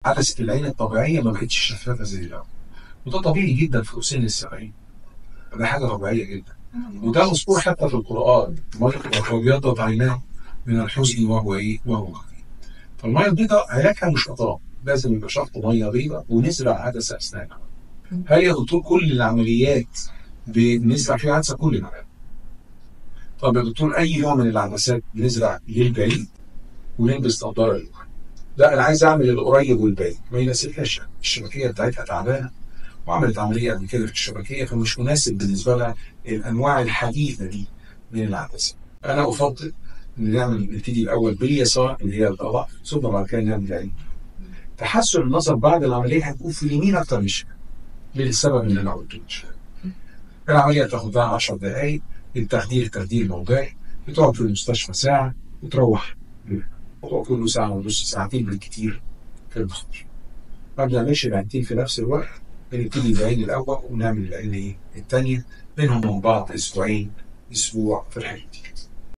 عدسه العين الطبيعيه ما بقتش شفافه زي الاول وده طبيعي جدا في سن السبعين ده حاجه طبيعيه جدا وده مذكور حتى في القران وابيضت عيناه من الحزن وهو ايه؟ وهو كظيم فالميه البيضاء علاجها مش قطران لازم يبقى شرط ميه بيضاء ونزرع عدسه اثناءها هل يا دكتور كل العمليات بنزرع فيها عدسه كل العمليات طب يا دكتور اي نوع من العدسات بنزرع للبعيد ونلبس نظاره للقريب لا انا عايز اعمل القريب والبعيد ما يناسبهاش الشبكيه بتاعتها تعبانه وعملت عمليه قبل كده في الشبكيه فمش مناسب بالنسبه لها الانواع الحديثه دي من العدسه انا افضل ان نعمل نبتدي الاول باليسار اللي هي الاضعف ثم بعد كده نعمل العين تحسن النظر بعد العمليه هيكون في اليمين اكتر من الشمال للسبب اللي انا قلته العمليه بتاخد لها 10 دقائق التخدير تخدير موضعي بتقعد في المستشفى ساعه وتروح الموضوع كله ساعه ونص ساعتين بالكتير في المستشفى ما بنعملش العينتين في نفس الوقت بنبتدي العين الاول ونعمل العين الثانيه بينهم من بعض اسبوعين اسبوع في الحاله دي